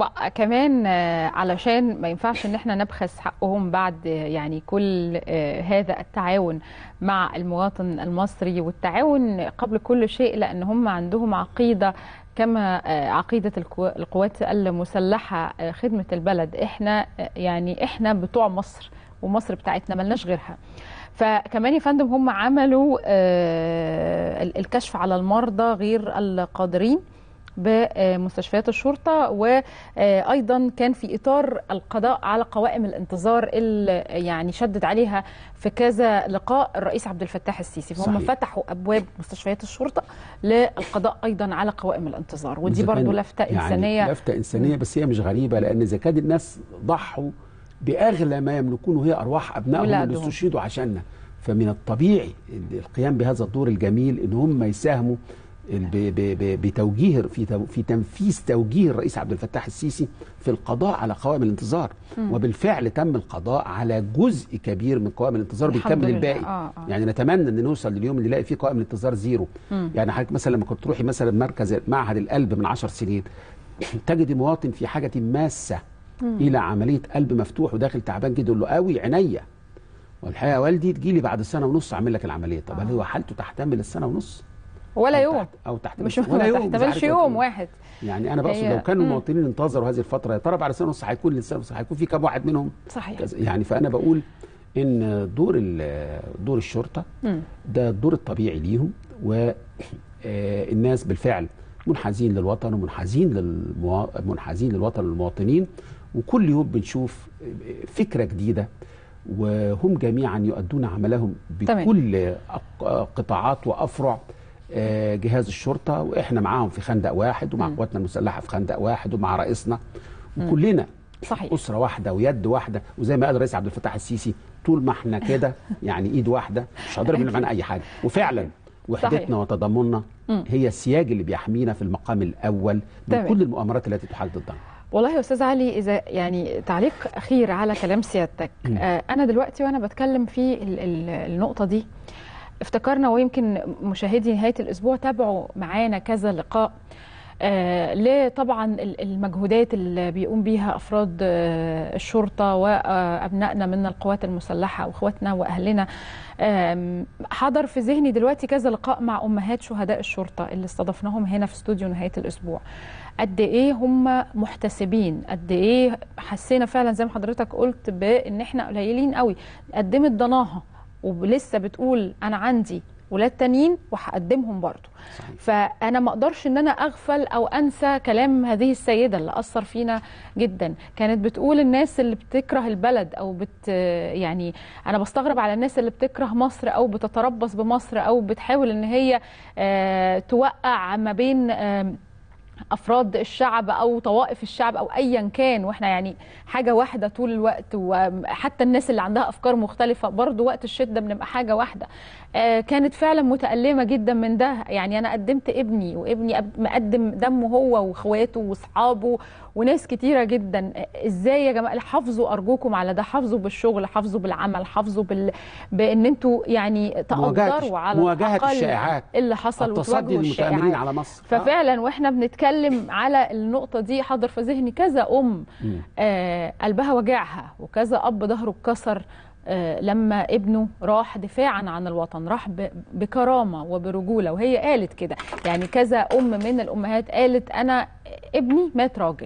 بقى كمان آه، علشان ما ينفعش ان احنا نبخس حقهم بعد آه، يعني كل آه، هذا التعاون مع المواطن المصري والتعاون قبل كل شيء لان هم عندهم عقيده كما آه، عقيده الكو- القوات المسلحه آه، خدمه البلد احنا آه، يعني احنا بتوع مصر ومصر بتاعتنا ملناش غيرها فكمان يا فندم هم عملوا آه، ال- الكشف على المرضى غير القادرين بمستشفيات الشرطة وأيضا كان في إطار القضاء على قوائم الانتظار اللي يعني شدد عليها في كذا لقاء الرئيس عبد الفتاح السيسي فهم صحيح. فتحوا أبواب مستشفيات الشرطة للقضاء أيضا على قوائم الانتظار ودي إذا كان برضو لفتة يعني إنسانية لفتة إنسانية بس هي مش غريبة لأن إذا كان الناس ضحوا بأغلى ما يملكونه وهي أرواح أبنائهم اللي ولادهم. استشهدوا عشاننا فمن الطبيعي القيام بهذا الدور الجميل إن هم يساهموا ب- ب- ب- بتوجيه في تو- في تنفيذ توجيه الرئيس عبد الفتاح السيسي في القضاء على قوائم الانتظار وبالفعل تم القضاء على جزء كبير من قوائم الانتظار الحمد بيكمل لله. الباقي آه، آه. يعني نتمنى ان نوصل لليوم اللي نلاقي فيه قوائم الانتظار زيرو يعني حضرتك مثلا لما كنت تروحي مثلا مركز معهد القلب من عشر سنين تجد مواطن في حاجه ماسه الى عمليه قلب مفتوح وداخل تعبان جدا يقول له قوي عينيا والحقيقه يا والدي تجي لي بعد سنه ونص اعمل لك العمليه طب هل هو حالته تحتمل السنه ونص ولا أو يوم تحت- او تحتمل مش ولا يوم ما مش تحتملش عارف يوم أقول. واحد يعني انا بقصد هي- لو كانوا مم. المواطنين انتظروا هذه الفتره يا ترى بعد سنه ونص هيكون لسه ونص هيكون في كام واحد منهم صحيح كذا. يعني فانا بقول ان دور ال- دور الشرطه مم. ده الدور الطبيعي ليهم والناس بالفعل منحازين للوطن ومنحازين للموا... منحازين للوطن والمواطنين وكل يوم بنشوف فكره جديده وهم جميعا يؤدون عملهم تمام. بكل أق- قطاعات وافرع آه، جهاز الشرطه واحنا معاهم في خندق واحد ومع قواتنا المسلحه في خندق واحد ومع رئيسنا وكلنا صحيح اسره واحده ويد واحده وزي ما قال الرئيس عبد الفتاح السيسي طول ما احنا كده يعني ايد واحده مش هنقدر نعمل معانا اي حاجه وفعلا وحدتنا صحيح. وتضامننا هي السياج اللي بيحمينا في المقام الاول من تمام. كل المؤامرات التي تحال ضدنا والله يا استاذ علي اذا يعني تعليق اخير على كلام سيادتك آه انا دلوقتي وانا بتكلم في ال ال النقطه دي افتكرنا ويمكن مشاهدي نهايه الاسبوع تابعوا معانا كذا لقاء آه لطبعا ال- المجهودات اللي بيقوم بيها افراد آه الشرطه وابنائنا من القوات المسلحه واخواتنا واهلنا آم، حضر في ذهني دلوقتي كذا لقاء مع امهات شهداء الشرطه اللي استضفناهم هنا في استوديو نهايه الاسبوع قد ايه هم محتسبين قد ايه حسينا فعلا زي ما حضرتك قلت بان احنا قليلين قوي قدمت ضناها ولسه بتقول انا عندي ولاد تانيين وهقدمهم برضو صحيح. فانا ما اقدرش ان انا اغفل او انسى كلام هذه السيده اللي اثر فينا جدا كانت بتقول الناس اللي بتكره البلد او بت يعني انا بستغرب على الناس اللي بتكره مصر او بتتربص بمصر او بتحاول ان هي آه، توقع ما بين آم، افراد الشعب او طوائف الشعب او ايا كان واحنا يعني حاجه واحده طول الوقت وحتى الناس اللي عندها افكار مختلفه برضو وقت الشده بنبقى حاجه واحده آه، كانت فعلا متالمه جدا من ده يعني انا قدمت ابني وابني أب- مقدم دمه هو واخواته واصحابه وناس كتيره جدا آه، ازاي يا جماعه حافظوا ارجوكم على ده حافظوا بالشغل حافظوا بالعمل حافظوا بال... بان انتوا يعني تقدروا على مواجهة الأقل الشائعات. اللي حصل التصدي وتواجهوا للمتآمرين الشائعات على مصر ففعلا واحنا بنتكلم على النقطه دي حاضر في ذهني كذا ام مم. آه قلبها وجعها وكذا اب ظهره اتكسر آه لما ابنه راح دفاعا عن الوطن راح ب- بكرامه وبرجوله وهي قالت كده يعني كذا ام من الامهات قالت انا ابني مات راجل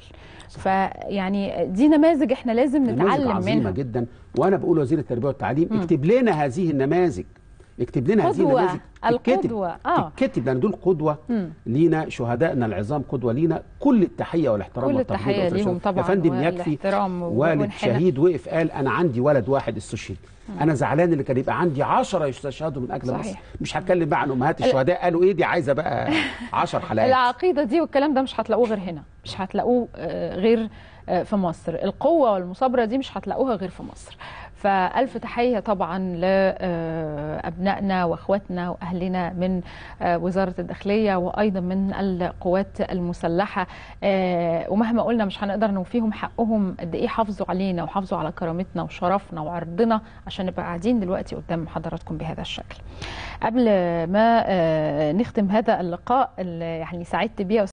فيعني دي نماذج احنا لازم نماذج نتعلم عظيمه منها جدا وانا بقول وزير التربيه والتعليم اكتب لنا هذه النماذج اكتب لنا هذه قدوة. النماذج تتكتب. القدوة. آه. تتكتب لان دول قدوه مم. لينا شهدائنا العظام قدوه لينا كل التحيه والاحترام كل والتقدير التحية لأسرة ليهم الشهداء. طبعاً يا فندم يكفي والاحترام والد والحنان. شهيد وقف قال انا عندي ولد واحد استشهد انا زعلان اللي كان يبقى عندي 10 يستشهدوا من اجل صحيح. مصر مش هتكلم بقى عن امهات الشهداء قالوا ايه دي عايزه بقى 10 حلقات العقيده دي والكلام ده مش هتلاقوه غير هنا مش هتلاقوه آه، غير آه، في مصر القوه والمثابره دي مش هتلاقوها غير في مصر فألف تحية طبعا لأبنائنا وأخواتنا وأهلنا من آه، وزارة الداخلية وأيضا من القوات المسلحة آه، ومهما قلنا مش هنقدر نوفيهم حقهم قد إيه حافظوا علينا وحافظوا على كرامتنا وشرفنا وعرضنا عشان نبقى قاعدين دلوقتي قدام حضراتكم بهذا الشكل قبل ما آه، نختم هذا اللقاء اللي يعني سعدت بيه